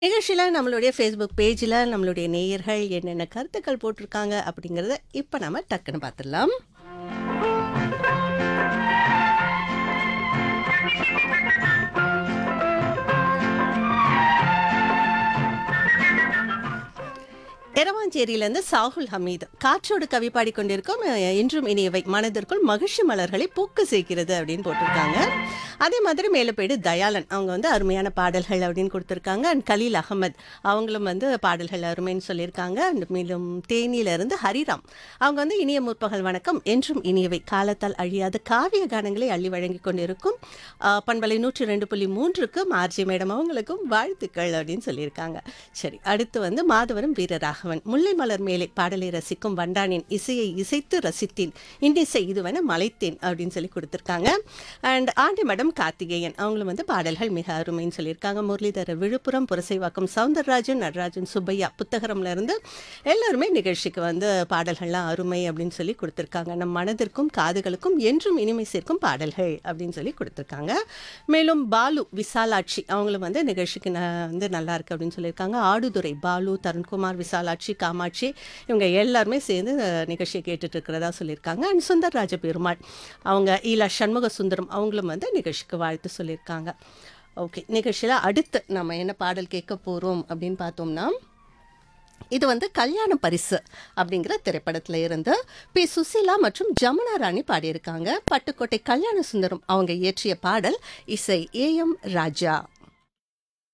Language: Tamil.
நிகழ்ச்சியில் நம்மளுடைய ஃபேஸ்புக் பேஜில் நம்மளுடைய நேயர்கள் என்னென்ன கருத்துக்கள் போட்டிருக்காங்க அப்படிங்கிறத இப்போ நம்ம டக்குன்னு பார்த்துடலாம் எரவாஞ்சேரியிலேருந்து சாகுல் ஹமீது காற்றோடு கவி பாடிக்கொண்டிருக்கும் அஹ், இன்றும் இனியவை மனதிற்குள் மகிழ்ச்சி மலர்களை பூக்க சேர்க்கிறது அப்படின்னு போட்டிருக்காங்க அதே மாதிரி மேலப்பேடு தயாளன் அவங்க வந்து அருமையான பாடல்கள் அப்படின்னு கொடுத்துருக்காங்க அண்ட் கலீல் அகமது அவங்களும் வந்து பாடல்கள் அருமைன்னு சொல்லியிருக்காங்க அண்ட் மேலும் தேனியிலிருந்து ஹரிராம் அவங்க வந்து இனிய முற்பகல் வணக்கம் என்றும் இனியவை காலத்தால் அழியாத காவிய கானங்களை அள்ளி வழங்கி கொண்டிருக்கும் அஹ், பண்பலை நூற்றி ரெண்டு புள்ளி மூன்றுக்கு மார்ஜி மேடம் அவங்களுக்கும் வாழ்த்துக்கள் அப்படின்னு சொல்லியிருக்காங்க சரி அடுத்து வந்து மாதவரம் வீரராகவன் முல்லை மலர் மேலே பாடலை ரசிக்கும் வண்டானின் இசையை இசைத்து ரசித்தேன் இன்னிசை இதுவென மலைத்தேன் அப்படின்னு சொல்லி கொடுத்துருக்காங்க அண்ட் ஆண்டி மேடம் கார்த்திகேயன் அவங்களும் வந்து பாடல்கள் மிக அருமைன்னு சொல்லியிருக்காங்க முரளிதரர் விழுப்புரம் புரசைவாக்கம் சவுந்தரராஜன் நடராஜன் சுப்பையா புத்தகரம்ல இருந்து எல்லாருமே நிகழ்ச்சிக்கு வந்து பாடல்கள்லாம் அருமை அப்படின்னு சொல்லி கொடுத்துருக்காங்க நம் மனதிற்கும் காதுகளுக்கும் என்றும் இனிமை சேர்க்கும் பாடல்கள் அப்படின்னு சொல்லி கொடுத்துருக்காங்க மேலும் பாலு விசாலாட்சி அவங்களும் வந்து நிகழ்ச்சிக்கு ந- வந்து நல்லா இருக்கு அப்படின்னு சொல்லியிருக்காங்க ஆடுதுறை பாலு தருண்குமார் விசாலாட்சி காமாட்சி இவங்க எல்லாருமே சேர்ந்து அஹ், நிகழ்ச்சியை கேட்டுட்டு இருக்கிறதா சொல்லியிருக்காங்க அண்ட் சுந்தர் ராஜ பெருமாள் அவங்க ஈலா சண்முக சுந்தரம் அவங்களும் வந்து நிகழ்ச்சிக்கு வாழ்த்து சொல்லியிருக்காங்க ஓகே நிகழ்ச்சியில் அடுத்து நம்ம என்ன பாடல் கேட்க போகிறோம் அப்படின்னு பார்த்தோம்னா இது வந்து கல்யாண பரிசு அப்படிங்கிற திரைப்படத்துல இருந்து பி சுசீலா மற்றும் ஜமுனா ராணி பாடியிருக்காங்க பட்டுக்கோட்டை கல்யாண சுந்தரம் அவங்க இயற்றிய பாடல் இசை ஏ எம் ராஜா